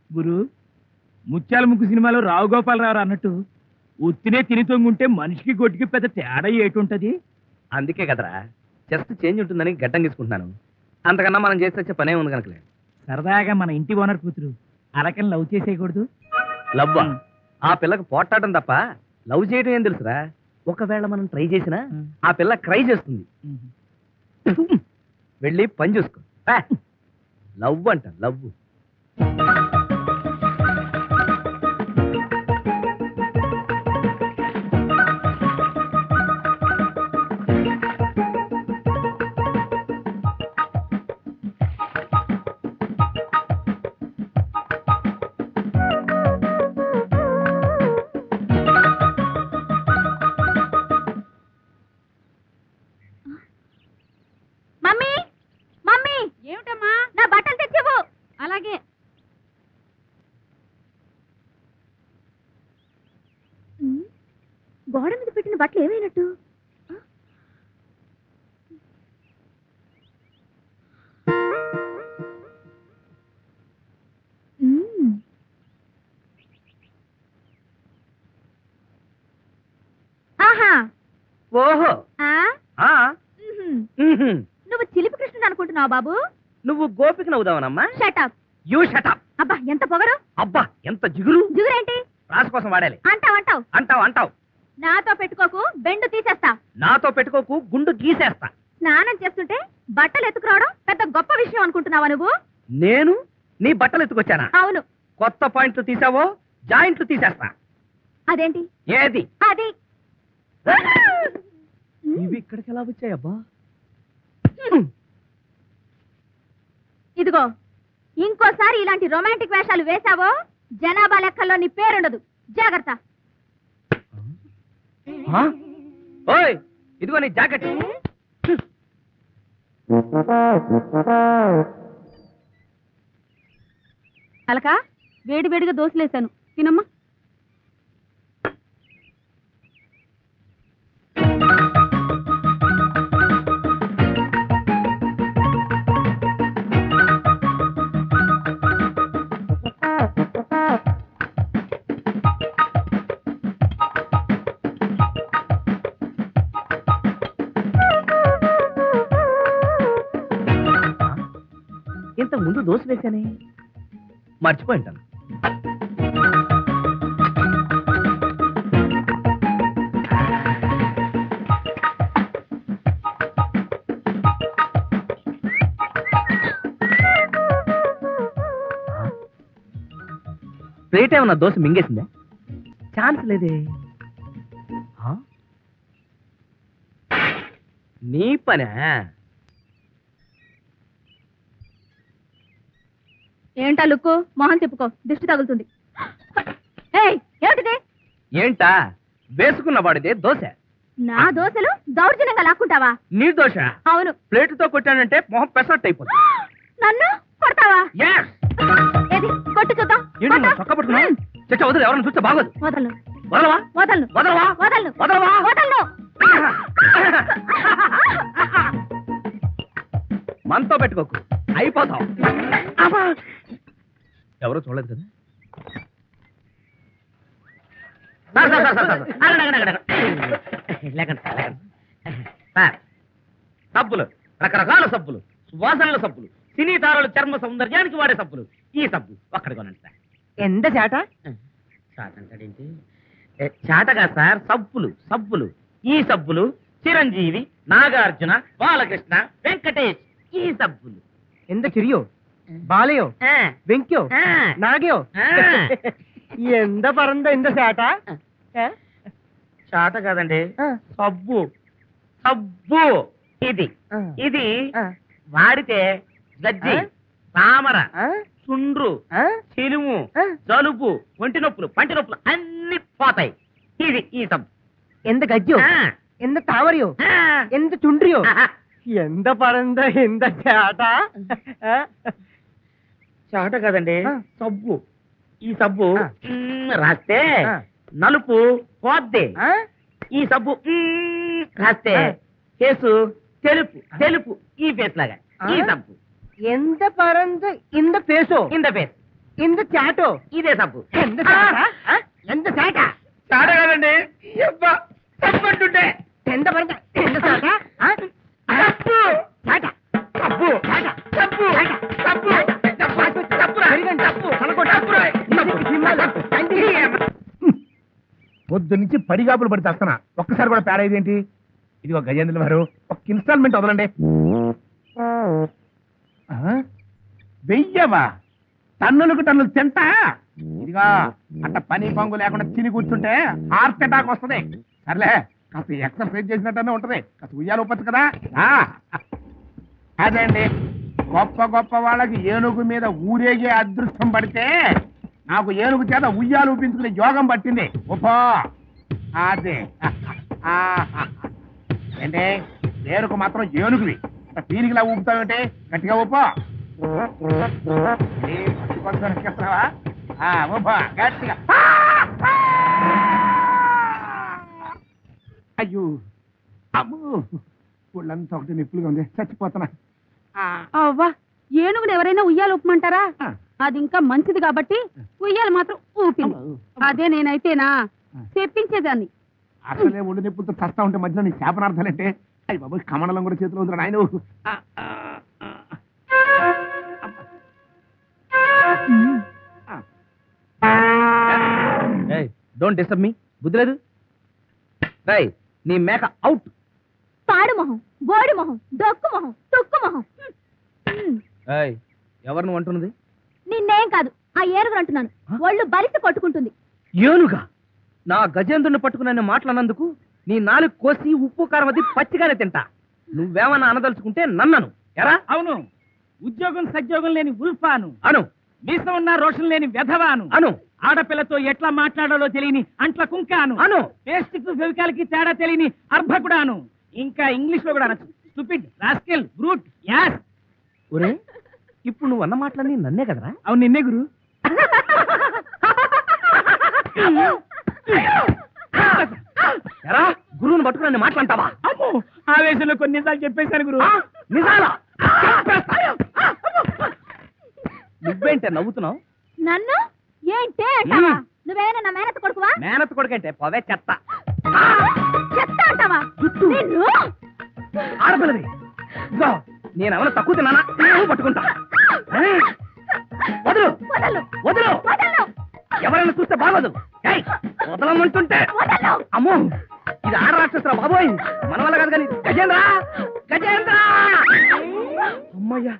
గురు ముత్యాల ముగ్గు సినిమాలో రావు గోపాలరావు అన్నట్టు ఉత్తినే తిని తొంగుంటే మనిషికి గొడ్డుకి పెద్ద తేడా ఏటుంటది అందుకే కదరా జస్ట్ చేంజ్ ఉంటుందని గడ్డం తీసుకుంటున్నాను అంతకన్నా మనం చేసి వచ్చే పనే ఉంది కనుకలే సరదాగా మన ఇంటి ఓనర్ కూతురు అలకని లవ్ చేసేయకూడదు లవ్వా ఆ పిల్లకు పోట్లాడటం తప్ప లవ్ చేయడం ఏం తెలుసురా ఒకవేళ మనం ట్రై చేసినా ఆ పిల్ల క్రై చేస్తుంది వెళ్ళి పని చూసుకో ఆ. లవ్ అంట లవ్ మమ్మీ మమ్మీ ఏమిటమ్మా నా బట్టలు తెచ్చివు అలాగే గోడ మీద పెట్టిన బట్టలు ఏమైనట్టు మ్మ్. ఆహా ఓహో ఆ ఆ మ్మ్హ్మ్. ఉహుం. నువ్వు చిలిపి కృష్ణుడు అనుకుంటున్నావు బాబు నువ్వు గోపిక నవ్వుదావనమ్మా షటప్ యూ షటప్ అబ్బా ఎంత పొగరు అబ్బా ఎంత జిగురు జిగురేంటి రాసు కోసం వాడాలి అంటావు అంటావు అంటావు అంటావు నాతో పెట్టుకోకు బెండు తీసేస్తా నాతో పెట్టుకోకు గుండు గీసేస్తా స్నానం చేస్తుంటే బట్టలు ఎత్తుకురావడం పెద్ద గొప్ప విషయం అనుకుంటున్నావా నువ్వు నేను నీ బట్టలు ఎత్తుకొచ్చానా అవును కొత్త పాయింట్లు తీసావో జాయింట్లు తీసేస్తా అదేంటి ఏది అది ఇవి ఇక్కడికి ఎలా వచ్చాయబ్బా ఇదిగో ఇంకోసారి ఇలాంటి రొమాంటిక్ వేషాలు వేశావో జనాభా లెక్కల్లో నీ పేరుండదు జాగ్రత్త ఆ? ఓయ్ ఇదిగో నీ జాకెట్ అలక వేడి వేడిగా దోశలేశాను తినమ్మా ఇంత ముందు దోశ వేశానే మర్చిపోయింటాను ప్లేట్ ఏమన్నా దోశ మింగేసిందా ఛాన్స్ లేదే ఆ? నీ పనా ఏంటా లుక్కు మొహం తిప్పుకో దిష్టి తగులుతుంది ఏయ్ ఏమిటిది ఏంటా వేసుకున్న వాడిదే దోశ నా దోశలు దౌర్జన్యంగా లాక్కుంటావా నీ దోశ అవును ప్లేటుతో కొట్టానంటే మొహం పెసరట్టు అయిపోతుంది నన్ను కొడతావా Yes! ఏది కొట్టు చూద్దాం ఏంటి నువ్వు చొక్కా పట్టుకున్నావు మ్మ్. చచ్చా వదిలి ఎవరైనా చూస్తే బాగోదు వదలను వదలవా వదలను వదలవా వదలను వదలవా వదలను మనతో పెట్టుకోకు అయిపోతావు ఎవరో చూడలేదు కదా sir, sir, sir, sir, sir. అడగండి, అడగండి, అడగండి. లేకండి, సార్, లేకండి. సార్ సబ్బులు రకరకాల సబ్బులు సువాసనల సబ్బులు సినీ తారల చర్మ సౌందర్యానికి వాడే సబ్బులు ఈ సబ్బు ఒక్కడి కొనండి సార్ ఎంత చేట చాట అంటాడేంటి ఏ, చాటగా సార్ సబ్బులు సబ్బులు ఈ సబ్బులు చిరంజీవి నాగార్జున బాలకృష్ణ వెంకటేష్ ఈ సబ్బులు ఎంత చిరియో బాలయో ఆ, వెంక్యో ఆ, నాగయో ఆ. ఎంత పరంద ఎంత చేట చాట కాదండి సబ్బు సబ్బు ఇది ఇది వాడితే గజ్జి ఆ? తామర చుండ్రు చిలుము ఆ? జలుబు ఒంటి నొప్పులు పంటి నొప్పులు అన్ని పోతాయి ఇది ఈ సబ్బు ఎంత గజ్జో ఆ, ఎంత తామరియో ఆ, ఎంత చుండ్రియో ఆ, ఆ. ఎంత పరంద ఎంత చేట చాట కదండి ఆ. సబ్బు ఈ సబ్బు ఆ. మ్మ్ రాస్తే ఆ. నలుపు పోద్ది ఆ? ఈ సబ్బు మ్మ్ రాస్తే ఆ. కేసు తెలుపు తెలుపు ఈ ఫేస్ లాగా ఈ ఆ. సబ్బు ఎంత పరంద ఇంత పేసో ఇంద ఫేస్ ఇందు చాటు ఇదే సబ్బు ఎంత చాట? ఆ? ఎంత చాట చాట కదండి తప్పంటుంటే ఎంత పడత ఎంత చాట ఆ? తప్పు చాట తప్పు చాట తప్పు తప్పు తప్పు తప్పు పెరిగండి. తప్పు తప్పు ఇంటికి సినిమాలు. ఇంటికి. పొద్దు నుంచి పడిగాపులు పడి తెస్తున్నా ఒక్కసారి కూడా పేడ ఇదేంటి ఇది ఒక గజేంద్రుల వారు ఒక ఇన్స్టాల్మెంట్ వదలండి ఆ? వెయ్యవా టన్నులకు టన్నులు తింటా ఇదిగా అట్ట పని పంగు లేకుండా తిని కూర్చుంటే హార్ట్ అటాక్ వస్తుంది సర్లే కాస్త ఎక్సర్సైజ్ చేసినట్టనే ఉంటది కాస్త ఉయ్యాలు ఒప్పచ్చు కదా ఆ. అదే అండి గొప్ప గొప్ప వాళ్ళకి ఏనుగు మీద ఊరేగే అదృష్టం పడితే నాకు ఏనుగు చేత ఉయ్యాలు ఊపించుకునే యోగం పట్టింది ఉప్పో అదే ఆహా. ఏంటి పేరుకు మాత్రం ఏనుగువి అట్ట పీనికిలా ఊపుతావేంటి గట్టిగా ఊపో ఏ, పచ్చి పచ్చి వెనక్కేస్తున్నావా? ఆ, ఊపో గట్టిగా అయ్యో అమ్మో ఒళ్ళంతా ఒకటి నిప్పులుగా ఉంది చచ్చిపోతున్నా ఆ, అవ్వా ఏనుగుని ఎవరైనా ఉయ్యాలు ఊపమంటారా ఆ. అది ఇంకా మంచిది కాబట్టి ఉయ్యాలు మాత్రం ఊపింది అదే నేనైతేనా తెప్పించేదాన్ని అసలే ఒళ్ళు నిప్పులతో చస్తా ఉంటే మధ్యలో నీ శాపనార్థాలంటే అయ్యి బాబు కమడలం కూడా చేతిలో ఉంది ఆయన డోంట్ డిస్టర్బ్ మీ బుద్ధి లేదు రై నీ మేక అవుట్ పాడు మొహం బోడి మొహం డొక్కు మొహం తుక్కు మొహం హ్మ్. ఏయ్ ఎవరు నువ్వు అంటున్నది నిన్నేం కాదు ఆ ఏనుగు అంటున్నాను ఒళ్ళు బలిసి కొట్టుకుంటుంది ఏనుగా నా గజేంద్రుని పట్టుకుని మాట్లాడినందుకు నీ నాలుగు కోసి ఉప్పు కారం అది పచ్చిగానే తింటా నువ్వేమన్నా అనదలుచుకుంటే నన్నను ఎరా అవును ఉద్యోగం సద్యోగం లేని ఉల్ఫాను అను మీసం ఉన్న రోషం లేని వెధవాను అను ఆడపిల్లతో ఎట్లా మాట్లాడాలో తెలియని అంట్ల కుంకాను అను పేస్టిక్ ఫెవికాలకి తేడా తెలియని అర్భకుడాను ఇంకా ఇంగ్లీష్ లో కూడా స్టూపిడ్ రాస్కెల్ బ్రూట్ యాస్ ఒరే ఇప్పుడు నువ్వు అన్న మాటలన్నీ నన్నే కదరా అవును నిన్నే గురు ఎరా గురువుని పట్టుకుని నన్ను మాట్లాంటావా అమ్మో ఆవేశంలో కొన్ని నిజాలు చెప్పేశాను గురు ఆ? నిజాలా చంపేస్తా. నువ్వేంటే నవ్వుతున్నావు నన్ను ఏంటే అంటావా హ్మ్. నువ్వేమైనా నా మేనత్త కొడుకువా మేనత్ కొడుకంటే పవే చెత్త చెత్త అంటావా నిన్ను ఆడపిల్లది ఇదిగో, నేనేమన్నా తక్కువ తిన్నానా నువ్వు పట్టుకుంటా ఏయ్, వదులు వదలు వదులు వదలు ఎవరైనా చూస్తే బాగోదు ఏయ్, వదలమంటుంటే వదలు అమ్మో ఇది ఆడ రాక్షసురా బాబోయ్ మన వల్ల కాదు కానీ గజేంద్ర గజేంద్ర అమ్మయ్యా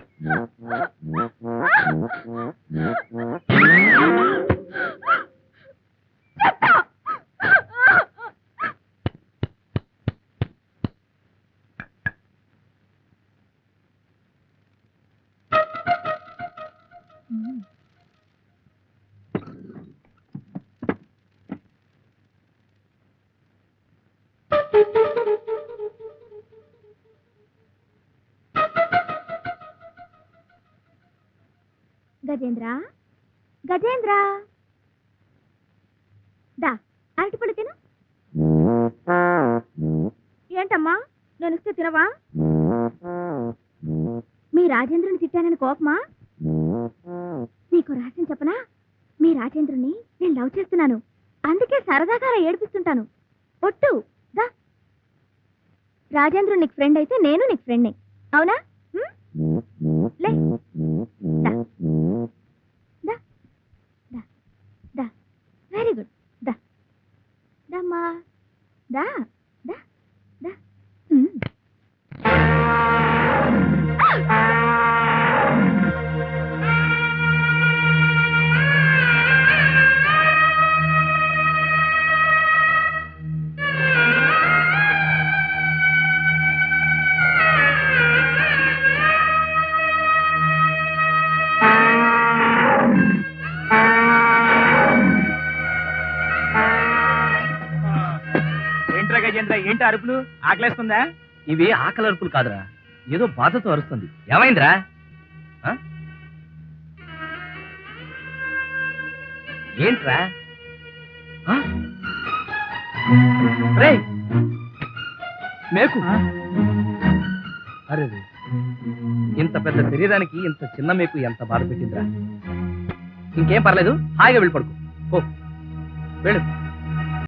గజేంద్ర గజేంద్ర దా అరటిపళ్ళు తిను ఏంటమ్మా నేను ఇస్తే తినవా మీ రాజేంద్రుని తిట్టానని కోపమా నీకు రహస్యం చెప్పనా మీ రాజేంద్రుని నేను లవ్ చేస్తున్నాను అందుకే సరదాగా అలా ఏడిపిస్తుంటాను ఒట్టు దా రాజేంద్రుడు నీకు ఫ్రెండ్ అయితే నేను నీకు ఫ్రెండ్ని అవునా ఉం? లే దా దా దా దా వెరీ గుడ్ దా దమ్మా దా దా దా ఉం. ఏంట్రా గజేంద్ర ఏంటి అరుపులు ఆకలేస్తుందా ఇవి ఆకలి అరుపులు కాదురా ఏదో బాధతో అరుస్తుంది ఏమైందిరా ఆ? ఏంట్రా ఆ? రేయ్! మేకు అరే రే. ఇంత పెద్ద శరీరానికి ఇంత చిన్న మేకు ఎంత బాధ పెట్టిందిరా ఇంకేం పర్లేదు హాయిగా వెళ్ళి పడుకో ఓ వెళ్ళు